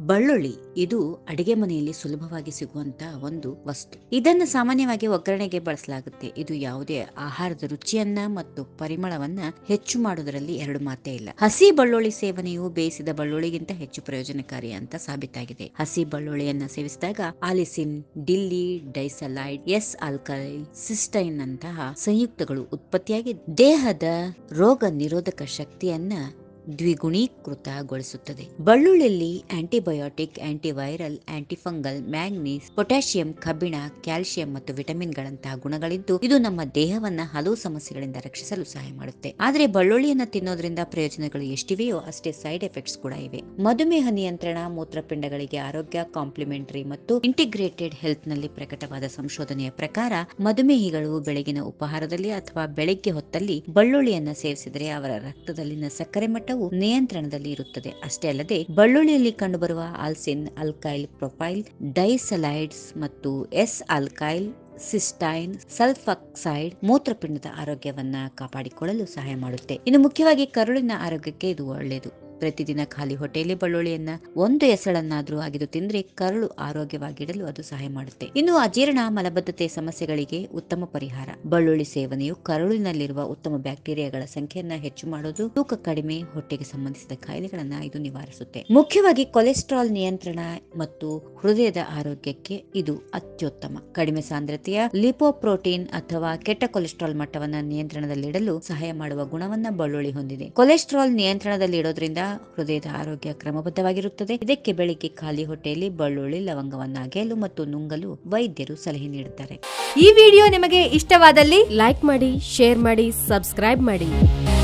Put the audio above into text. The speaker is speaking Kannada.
ಬೆಳ್ಳುಳ್ಳಿ ಇದು ಅಡಿಗೆ ಮನೆಯಲ್ಲಿ ಸುಲಭವಾಗಿ ಸಿಗುವಂತ ಒಂದು ವಸ್ತು ಇದನ್ನು ಸಾಮಾನ್ಯವಾಗಿ ಒಗ್ಗರಣೆಗೆ ಬಳಸಲಾಗುತ್ತೆ ಇದು ಯಾವುದೇ ಆಹಾರದ ರುಚಿಯನ್ನ ಮತ್ತು ಪರಿಮಳವನ್ನ ಹೆಚ್ಚು ಮಾಡುವುದರಲ್ಲಿ ಎರಡು ಮಾತೇ ಇಲ್ಲ ಹಸಿ ಬೆಳ್ಳುಳ್ಳಿ ಸೇವನೆಯು ಬೇಯಿಸಿದ ಬೆಳ್ಳುಳ್ಳಿಗಿಂತ ಹೆಚ್ಚು ಪ್ರಯೋಜನಕಾರಿ ಅಂತ ಸಾಬೀತಾಗಿದೆ ಹಸಿ ಬೆಳ್ಳುಳ್ಳಿಯನ್ನ ಸೇವಿಸಿದಾಗ ಆಲಿಸಿನ್ ಡಿಲ್ಲಿ ಡೈಸಲೈಡ್ ಎಸ್ ಆಲ್ಕಲೈಲ್ ಸಿಸ್ಟೈನ್ ನಂತಹ ಸಂಯುಕ್ತಗಳು ಉತ್ಪತ್ತಿಯಾಗಿ ದೇಹದ ರೋಗ ನಿರೋಧಕ ಶಕ್ತಿಯನ್ನ ದ್ವಿಗುಣೀಕೃತಗೊಳಿಸುತ್ತದೆ ಬೆಳ್ಳುಳ್ಳಿಯಲ್ಲಿ antibiotic antiviral antifungal manganese potassium ಕಬ್ಬಿಣ ಕ್ಯಾಲ್ಸಿಯಂ ಮತ್ತು ವಿಟಮಿನ್ಗಳಂತಹ ಗುಣಗಳಿದ್ದು ಇದು ನಮ್ಮ ದೇಹವನ್ನ ಹಲವು ಸಮಸ್ಯೆಗಳಿಂದ ರಕ್ಷಿಸಲು ಸಹಾಯ ಮಾಡುತ್ತೆ ಆದರೆ ಬೆಳ್ಳುಳ್ಳಿಯನ್ನ ತಿನ್ನೋದ್ರಿಂದ ಪ್ರಯೋಜನಗಳು ಎಷ್ಟಿವೆಯೋ ಅಷ್ಟೇ ಸೈಡ್ ಎಫೆಕ್ಟ್ಸ್ ಕೂಡ ಇವೆ ಮಧುಮೇಹ ನಿಯಂತ್ರಣ ಮೂತ್ರಪಿಂಡಗಳಿಗೆ ಆರೋಗ್ಯ ಕಾಂಪ್ಲಿಮೆಂಟರಿ ಮತ್ತು ಇಂಟಿಗ್ರೇಟೆಡ್ ಹೆಲ್ತ್ ನಲ್ಲಿ ಪ್ರಕಟವಾದ ಸಂಶೋಧನೆಯ ಪ್ರಕಾರ ಮಧುಮೇಹಿಗಳು ಬೆಳಗಿನ ಉಪಹಾರದಲ್ಲಿ ಅಥವಾ ಬೆಳಗ್ಗೆ ಹೊತ್ತಲ್ಲಿ ಬೆಳ್ಳುಳ್ಳಿಯನ್ನ ಸೇವಿಸಿದರೆ ಅವರ ರಕ್ತದಲ್ಲಿನ ಸಕ್ಕರೆ ಮಟ್ಟವು ನಿಯಂತ್ರಣದಲ್ಲಿ ಇರುತ್ತದೆ ಅಷ್ಟೇ ಅಲ್ಲದೆ ಬೆಳ್ಳುಳ್ಳಿಯಲ್ಲಿ ಕಂಡುಬರುವ ಆಲ್ಸಿನ್ ಅಲ್ಕೈಲ್ ಪ್ರೊಫೈಲ್ ಡೈಸಲೈಡ್ಸ್ ಮತ್ತು ಎಸ್ ಅಲ್ಕೈಲ್ ಸಿಸ್ಟೈನ್ ಸಲ್ಫಾಕ್ಸೈಡ್ ಮೂತ್ರಪಿಂಡದ ಆರೋಗ್ಯವನ್ನ ಕಾಪಾಡಿಕೊಳ್ಳಲು ಸಹಾಯ ಮಾಡುತ್ತೆ ಇನ್ನು ಮುಖ್ಯವಾಗಿ ಕರುಳಿನ ಆರೋಗ್ಯಕ್ಕೆ ಇದು ಒಳ್ಳೆಯದು ಪ್ರತಿದಿನ ಖಾಲಿ ಹೊಟ್ಟೆಯಲ್ಲಿ ಬೆಳ್ಳುಳ್ಳಿಯನ್ನ ಒಂದು ಎಸಳನ್ನಾದ್ರೂ ಆಗಿದು ತಿಂದ್ರೆ ಕರುಳು ಆರೋಗ್ಯವಾಗಿಡಲು ಅದು ಸಹಾಯ ಮಾಡುತ್ತೆ ಇನ್ನು ಅಜೀರ್ಣ ಮಲಬದ್ಧತೆ ಸಮಸ್ಯೆಗಳಿಗೆ ಉತ್ತಮ ಪರಿಹಾರ ಬೆಳ್ಳುಳ್ಳಿ ಸೇವನೆಯು ಕರುಳಿನಲ್ಲಿರುವ ಉತ್ತಮ ಬ್ಯಾಕ್ಟೀರಿಯಾಗಳ ಸಂಖ್ಯೆಯನ್ನ ಹೆಚ್ಚು ಮಾಡೋದು ತೂಕ ಕಡಿಮೆ ಹೊಟ್ಟೆಗೆ ಸಂಬಂಧಿಸಿದ ಕಾಯಿಲೆಗಳನ್ನ ಇದು ನಿವಾರಿಸುತ್ತೆ ಮುಖ್ಯವಾಗಿ ಕೊಲೆಸ್ಟ್ರಾಲ್ ನಿಯಂತ್ರಣ ಮತ್ತು ಹೃದಯದ ಆರೋಗ್ಯಕ್ಕೆ ಇದು ಅತ್ಯುತ್ತಮ ಕಡಿಮೆ ಸಾಂದ್ರತೆಯ ಲಿಪೋಪ್ರೋಟೀನ್ ಅಥವಾ ಕೆಟ್ಟ ಕೊಲೆಸ್ಟ್ರಾಲ್ ಮಟ್ಟವನ್ನ ನಿಯಂತ್ರಣದಲ್ಲಿಡಲು ಸಹಾಯ ಮಾಡುವ ಗುಣವನ್ನ ಬೆಳ್ಳುಳ್ಳಿ ಹೊಂದಿದೆ ಕೊಲೆಸ್ಟ್ರಾಲ್ ನಿಯಂತ್ರಣದಲ್ಲಿಡೋದ್ರಿಂದ ಹೃದಯದ ಆರೋಗ್ಯ ಕ್ರಮಬದ್ಧವಾಗಿರುತ್ತದೆ ಇದಕ್ಕೆ ಬೆಳಿಗ್ಗೆ ಖಾಲಿ ಹೊಟ್ಟೆಯಲ್ಲಿ ಬೆಳ್ಳುಳ್ಳಿ ಲವಂಗವನ್ನ ಅಗೆಯಲು ಮತ್ತು ನುಂಗಲು ವೈದ್ಯರು ಸಲಹೆ ನೀಡುತ್ತಾರೆ ಈ ವಿಡಿಯೋ ನಿಮಗೆ ಇಷ್ಟವಾದಲ್ಲಿ ಲೈಕ್ ಮಾಡಿ ಶೇರ್ ಮಾಡಿ ಸಬ್ಸ್ಕ್ರೈಬ್ ಮಾಡಿ